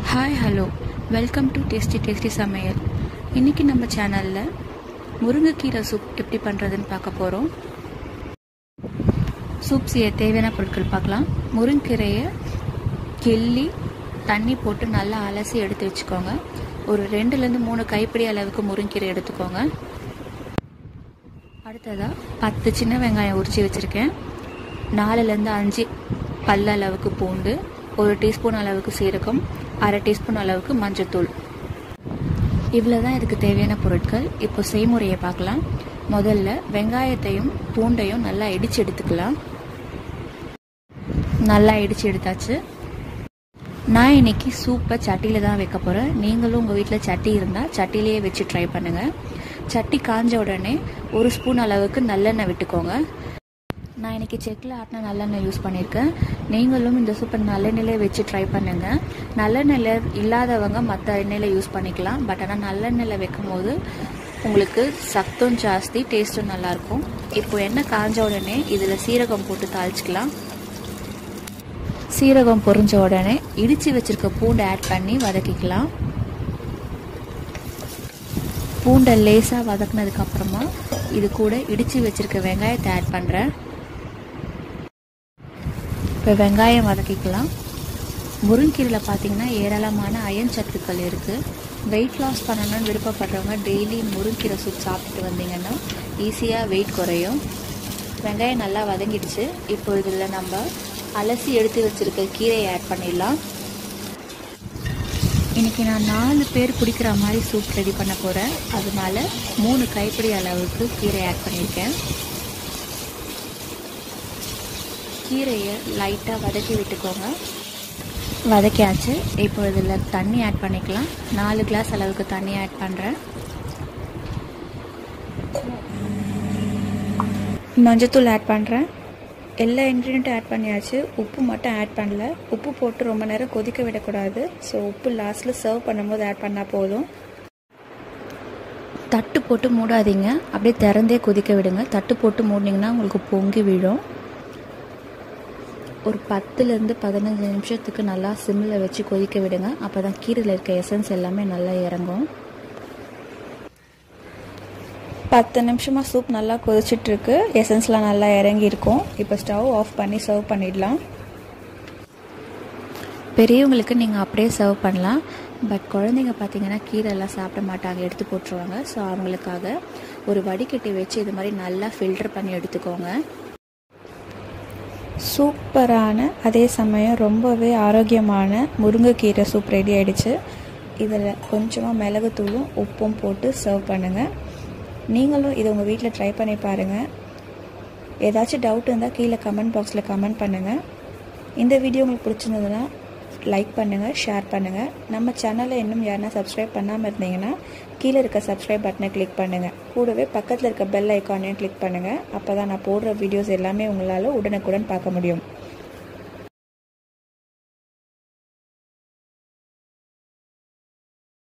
hi hello welcome to tasty tasty சமையல் இன்றைக்கி நம்ம சேனலில் முருங்கைக்கீரை சூப் எப்படி பண்ணுறதுன்னு பார்க்க போகிறோம் சூப் செய்ய தேவையான பொருட்கள் பார்க்கலாம் முருங்கீரையை கிள்ளி தண்ணி போட்டு நல்லா அலசி எடுத்து வச்சுக்கோங்க ஒரு ரெண்டுலேருந்து மூணு கைப்பிடி அளவுக்கு முருங்கீரை எடுத்துக்கோங்க அடுத்ததாக பத்து சின்ன வெங்காயம் உரித்து வச்சுருக்கேன் நாலுலேருந்து அஞ்சு பல்ல அளவுக்கு பூண்டு ஒரு டீஸ்பூன் அளவுக்கு சீரகம் அரை டீஸ்பூன் அளவுக்கு மஞ்சத்தூள் இவ்வளோ தான் இதுக்கு தேவையான பொருட்கள் இப்போ செய்முறையை பார்க்கலாம் முதல்ல வெங்காயத்தையும் பூண்டையும் நல்லா இடித்து எடுத்துக்கலாம் நல்லா இடித்து எடுத்தாச்சு நான் இன்னைக்கு சூப்பை சட்டியில் தான் வைக்க போகிறேன் நீங்களும் உங்கள் வீட்டில் சட்டி இருந்தால் சட்டிலேயே வச்சு ட்ரை பண்ணுங்கள் சட்டி காஞ்ச உடனே ஒரு ஸ்பூன் அளவுக்கு நல்லெண்ணெய் விட்டுக்கோங்க நான் இன்றைக்கி செக்கில் ஆட்டின நல்லெண்ணெய் யூஸ் பண்ணியிருக்கேன் நீங்களும் இந்த சூப்பை நல்லெண்ணெயிலே வச்சு ட்ரை பண்ணுங்கள் நல்லெண்ணெயில் இல்லாதவங்க மற்ற எண்ணெயில் யூஸ் பண்ணிக்கலாம் பட் ஆனால் நல்லெண்ணெயில் வைக்கும் போது உங்களுக்கு சத்தும் ஜாஸ்தி டேஸ்ட்டும் நல்லாயிருக்கும் இப்போ எண்ணெய் காஞ்ச உடனே இதில் சீரகம் போட்டு தாளிச்சிக்கலாம் சீரகம் பொரிஞ்ச உடனே இடித்து வச்சுருக்க பூண்டை ஆட் பண்ணி வதக்கிக்கலாம் பூண்டை லேசாக வதக்குனதுக்கப்புறமா இது கூட இடித்து வச்சுருக்க வெங்காயத்தை ஆட் பண்ணுறேன் இப்போ வெங்காயம் வதக்கிக்கலாம் முருங்கீரையில் பார்த்தீங்கன்னா ஏராளமான அயன் சத்துக்கள் இருக்குது வெயிட் லாஸ் பண்ணணும்னு விருப்பப்படுறவங்க டெய்லி முருங்கீரை சூப் சாப்பிட்டு வந்தீங்கன்னா ஈஸியாக வெயிட் குறையும் வெங்காயம் நல்லா வதங்கிடுச்சு இப்போ இதில் நம்ம அலசி எடுத்து வச்சுருக்க கீரையை ஆட் பண்ணிடலாம் இன்றைக்கி நான் நாலு பேர் குடிக்கிற மாதிரி சூப் ரெடி பண்ண போகிறேன் அதனால மூணு கைப்பிடி அளவுக்கு கீரை ஆட் பண்ணியிருக்கேன் கீரையை லைட்டாக வதக்கி விட்டுக்கோங்க வதக்கியாச்சு இப்போ இதில் தண்ணி ஆட் பண்ணிக்கலாம் நாலு கிளாஸ் அளவுக்கு தண்ணி ஆட் பண்ணுறேன் மஞ்சத்தூள் ஆட் பண்ணுறேன் எல்லா இன்க்ரீடியண்ட்டும் ஆட் பண்ணியாச்சு உப்பு மட்டும் ஆட் பண்ணல உப்பு போட்டு ரொம்ப நேரம் கொதிக்க விடக்கூடாது ஸோ உப்பு லாஸ்ட்டில் சர்வ் பண்ணும்போது ஆட் பண்ணால் போதும் தட்டு போட்டு மூடாதீங்க அப்படியே திறந்தே கொதிக்க விடுங்க தட்டு போட்டு மூடினீங்கன்னா உங்களுக்கு பொங்கி விழும் ஒரு பத்துலேருந்து பதினஞ்சு நிமிஷத்துக்கு நல்லா சிம்மில் வச்சு கொதிக்க விடுங்க அப்போ தான் கீரையில் இருக்க எசன்ஸ் எல்லாமே நல்லா இறங்கும் பத்து நிமிஷமாக சூப் நல்லா கொதிச்சிட்ருக்கு எசன்ஸ்லாம் நல்லா இறங்கியிருக்கும் இப்போ ஸ்டவ் ஆஃப் பண்ணி சர்வ் பண்ணிடலாம் பெரியவங்களுக்கு நீங்கள் அப்படியே சர்வ் பண்ணலாம் பட் குழந்தைங்க பார்த்தீங்கன்னா கீரைலாம் சாப்பிட மாட்டாங்க எடுத்து போட்டுருவாங்க ஸோ அவங்களுக்காக ஒரு வடிகட்டி வச்சு இது மாதிரி நல்லா ஃபில்டர் பண்ணி எடுத்துக்கோங்க சூப்பரான அதே சமயம் ரொம்பவே ஆரோக்கியமான முருங்கைக்கீரை சூப் ரெடி ஆகிடுச்சு இதில் கொஞ்சமாக மிளகுத்தூளும் உப்பும் போட்டு சர்வ் பண்ணுங்கள் நீங்களும் இதை உங்கள் வீட்டில் ட்ரை பண்ணி பாருங்கள் ஏதாச்சும் டவுட் இருந்தால் கீழே கமெண்ட் பாக்ஸில் கமெண்ட் பண்ணுங்கள் இந்த வீடியோ உங்களுக்கு பிடிச்சிருந்ததுன்னா லைக் பண்ணுங்கள் ஷேர் பண்ணுங்கள் நம்ம சேனலை இன்னும் யாருன்னா சப்ஸ்கிரைப் பண்ணாமல் இருந்தீங்கன்னா கீழே இருக்க சப்ஸ்கிரைப் பட்டனை கிளிக் பண்ணுங்கள் கூடவே பக்கத்தில் இருக்க பெல் ஐக்கானையும் கிளிக் பண்ணுங்கள் அப்போ தான் நான் போடுற வீடியோஸ் எல்லாமே உங்களால் உடனுக்குடன் பார்க்க முடியும்